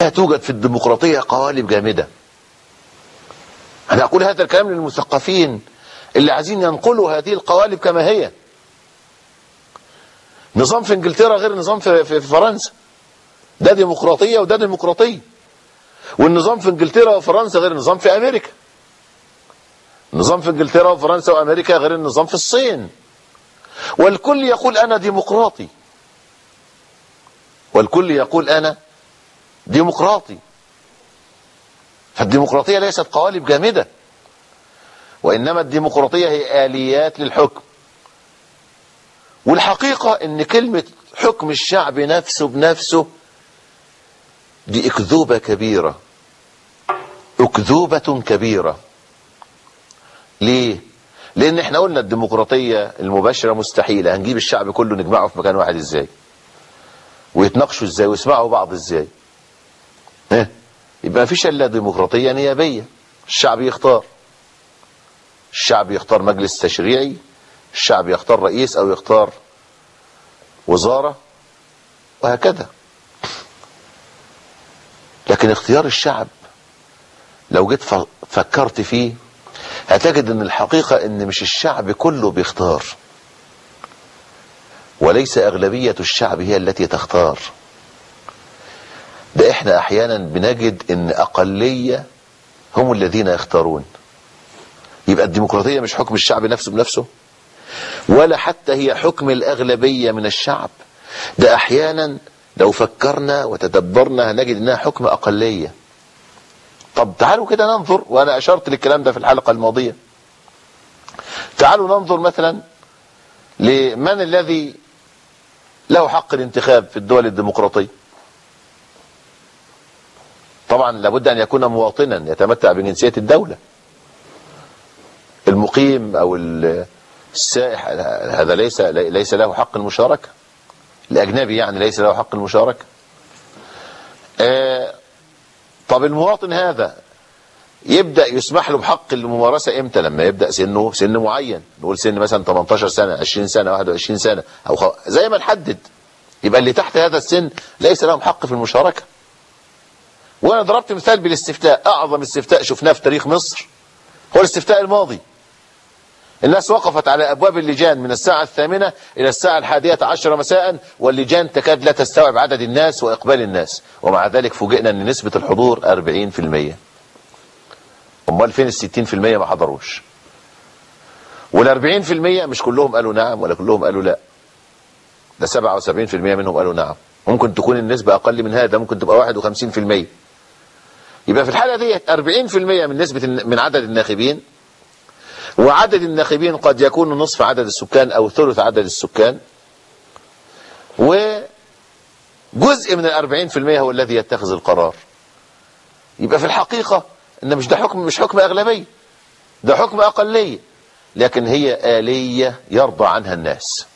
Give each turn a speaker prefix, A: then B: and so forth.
A: لا توجد في الديمقراطية قوالب جامدة أنا أقول هذا الكلام للمثقفين اللي عايزين ينقلوا هذه القوالب كما هي نظام في انجلترا غير نظام في, في, في فرنسا ده ديمقراطية وده ديمقراطية والنظام في انجلترا وفرنسا غير النظام في امريكا النظام في انجلترا وفرنسا وامريكا غير النظام في الصين والكل يقول انا ديمقراطي والكل يقول انا ديمقراطي فالديمقراطية ليست قوالب جامدة وإنما الديمقراطية هي آليات للحكم والحقيقة ان كلمة حكم الشعب نفسه بنفسه دي اكذوبة كبيرة اكذوبة كبيرة ليه لان احنا قلنا الديمقراطية المباشرة مستحيلة هنجيب الشعب كله نجمعه في مكان واحد ازاي ويتناقشوا ازاي ويسمعوا بعض ازاي اه يبقى مفيش الا ديمقراطية نيابية الشعب يختار الشعب يختار مجلس تشريعي الشعب يختار رئيس او يختار وزارة وهكذا لكن اختيار الشعب لو جيت فكرت فيه هتجد ان الحقيقة ان مش الشعب كله بيختار وليس اغلبية الشعب هي التي تختار ده احنا احيانا بنجد ان اقلية هم الذين يختارون يبقى الديمقراطية مش حكم الشعب نفسه بنفسه ولا حتى هي حكم الأغلبية من الشعب ده أحيانا لو فكرنا وتدبرنا هنجد إنها حكم أقلية طب تعالوا كده ننظر وأنا أشرت للكلام ده في الحلقة الماضية تعالوا ننظر مثلا لمن الذي له حق الانتخاب في الدول الديمقراطية طبعا لابد أن يكون مواطنا يتمتع بجنسية الدولة المقيم أو السائح هذا ليس ليس له حق المشاركة الأجنبي يعني ليس له حق المشاركة آه طب المواطن هذا يبدأ يسمح له بحق الممارسة امتى لما يبدأ سنه سن معين نقول سن مثلا 18 سنة 20 سنة 21 سنة أو خ... زي ما نحدد يبقى اللي تحت هذا السن ليس لهم حق في المشاركة وانا ضربت مثال بالاستفتاء اعظم استفتاء شفناه في تاريخ مصر هو الاستفتاء الماضي الناس وقفت على أبواب اللجان من الساعة الثامنة إلى الساعة الحادية عشر مساء واللجان تكاد لا تستوعب عدد الناس وإقبال الناس ومع ذلك فوجئنا أن نسبة الحضور 40% أمال فين الستين في المية ما حضروش والأربعين في المية مش كلهم قالوا نعم ولا كلهم قالوا لا ده سبعة وسبعين في المية منهم قالوا نعم ممكن تكون النسبة أقل من هذا ممكن تبقى واحد وخمسين في المية يبقى في الحالة دي أربعين في المية من نسبة من عدد الناخبين وعدد الناخبين قد يكون نصف عدد السكان او ثلث عدد السكان وجزء من الأربعين في المية هو الذي يتخذ القرار يبقى في الحقيقة ان مش ده حكم مش حكم أغلبية ده حكم أقلية لكن هي آلية يرضى عنها الناس